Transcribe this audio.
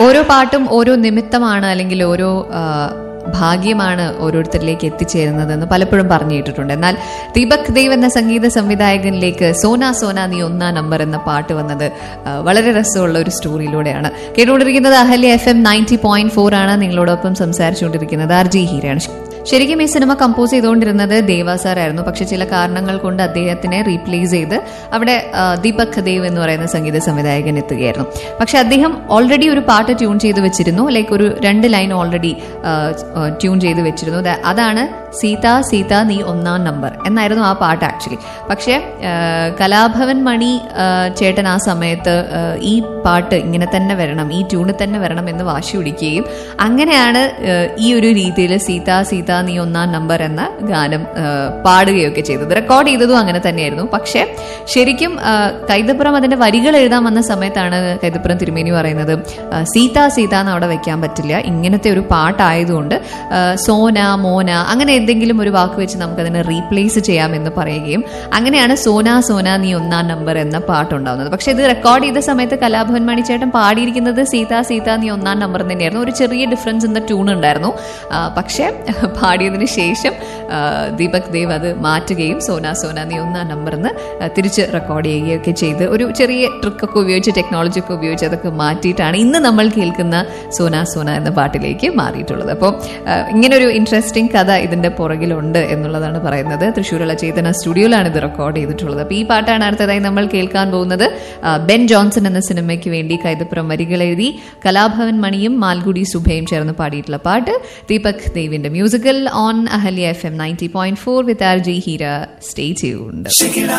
ഓരോ പാട്ടും ഓരോ നിമിത്തമാണ് അല്ലെങ്കിൽ ഓരോ ആ, ഭാഗ്യമാണ് ഓരോരുത്തരിലേക്ക് എത്തിച്ചേരുന്നതെന്ന് പലപ്പോഴും പറഞ്ഞു കേട്ടിട്ടുണ്ട് എന്നാൽ ദീപക് ദേവ് എന്ന സംഗീത സംവിധായകനിലേക്ക് സോന സോന നീ ഒന്നാം നമ്പർ എന്ന പാട്ട് വന്നത് ആ, വളരെ രസമുള്ള ഒരു സ്റ്റോറിയിലൂടെയാണ് കേട്ടുകൊണ്ടിരിക്കുന്നത് Ahalya F M ninety point ഫോർ ആണ് നിങ്ങളോടൊപ്പം സംസാരിച്ചുകൊണ്ടിരിക്കുന്നത് ആർ ജി ഹീരയാണ് ശരിക്കും ഈ സിനിമ കമ്പോസ് ചെയ്തുകൊണ്ടിരുന്നത് ദേവാ സാർ ആയിരുന്നു പക്ഷെ ചില കാരണങ്ങൾ കൊണ്ട് അദ്ദേഹത്തിനെ റീപ്ലേസ് ചെയ്ത് അവിടെ ആ, ദീപക് ദേവ് എന്ന് പറയുന്ന സംഗീത സംവിധായകൻ എത്തുകയായിരുന്നു പക്ഷെ അദ്ദേഹം ഓൾറെഡി ഒരു പാട്ട് ട്യൂൺ ചെയ്ത് വെച്ചിരുന്നു ലൈക്ക് ഒരു രണ്ട് ലൈൻ ഓൾറെഡി ട്യൂൺ ചെയ്ത് വെച്ചിരുന്നു ദാ- അതാണ് സീത സീത നീ ഒന്നാം നമ്പർ എന്നായിരുന്നു ആ പാട്ട് ആക്ച്വലി പക്ഷേ ആ, കലാഭവൻ മണി ആ, ചേട്ടൻ ആ സമയത്ത് ആ, ഈ പാട്ട് ഇങ്ങനെ തന്നെ വരണം ഈ ട്യൂണിൽ തന്നെ വരണം എന്ന് വാശി പിടിക്കുകയും അങ്ങനെയാണ് ആ, ഈ ഒരു രീതിയിൽ സീത സീത നീ ഒന്നാം നമ്പർ എന്ന ഗാനം ആ, പാടുകയൊക്കെ ചെയ്തത് റെക്കോർഡ് ചെയ്തതും അങ്ങനെ തന്നെയായിരുന്നു പക്ഷേ ശരിക്കും ആ, കൈതപ്പുറം അതിന്റെ വരികൾ എഴുതാൻ വന്ന സമയത്താണ് കൈതപ്പുറം തിരുമേനി പറയുന്നത് ആ, സീത സീത എന്ന് അവിടെ വെക്കാൻ പറ്റില്ല ഇങ്ങനത്തെ ഒരു പാട്ടായതുകൊണ്ട് ആ, സോന മോന അങ്ങനെ എന്തെങ്കിലും ഒരു വാക്ക് വെച്ച് നമുക്കതിനെ റീപ്ലേസ് ചെയ്യാമെന്ന് പറയുകയും അങ്ങനെയാണ് സോന സോന നീ ഒന്നാം നമ്പർ എന്ന പാട്ടുണ്ടാവുന്നത് പക്ഷെ ഇത് റെക്കോർഡ് ചെയ്ത സമയത്ത് കലാഭവൻ മണിച്ചേട്ടൻ പാടിയിരിക്കുന്നത് സീത സീത നീ ഒന്നാം നമ്പർ തന്നെയായിരുന്നു ഒരു ചെറിയ ഡിഫറൻസ് ഇൻ ദ ട്യൂൺ ഉണ്ടായിരുന്നു ആ, പക്ഷേ പാടിയതിന് ശേഷം ആ, ദീപക് ദേവ് അത് മാറ്റുകയും സോന സോന നീ ഒന്നാം നമ്പർ എന്ന് തിരിച്ച് റെക്കോർഡ് ചെയ്യുകയൊക്കെ ചെയ്ത് ഒരു ചെറിയ ട്രിക്കൊക്കെ ഉപയോഗിച്ച് ടെക്നോളജി ഒക്കെ ഉപയോഗിച്ച് അതൊക്കെ മാറ്റിയിട്ടാണ് ഇന്ന് നമ്മൾ കേൾക്കുന്ന സോന സോന എന്ന പാട്ടിലേക്ക് മാറിയിട്ടുള്ളത് അപ്പോൾ ഇങ്ങനെ ഒരു ഇൻട്രസ്റ്റിംഗ് കഥ ഇതിന്റെ പുറകിലുണ്ട് എന്നുള്ളതാണ് പറയുന്നത് തൃശ്ശൂരുള്ള ചേതന സ്റ്റുഡിയോയിലാണ് ഇത് റെക്കോർഡ് ചെയ്തിട്ടുള്ളത് അപ്പോൾ ഈ പാട്ടാണ് അടുത്തതായി നമ്മൾ കേൾക്കാൻ പോകുന്നത് ആ, ബെൻ ജോൺസൺ എന്ന സിനിമയ്ക്ക് വേണ്ടി കൈതപ്പുറം വരികൾ എഴുതി കലാഭവൻ മണിയും മാൽഗുഡി സുഭയും ചേർന്ന് പാടിയിട്ടുള്ള പാട്ട് ദീപക് ദേവിന്റെ musical on Ahalya F M ninety point four with R G Heera stay ചെയ്യുന്നുണ്ട് Shake it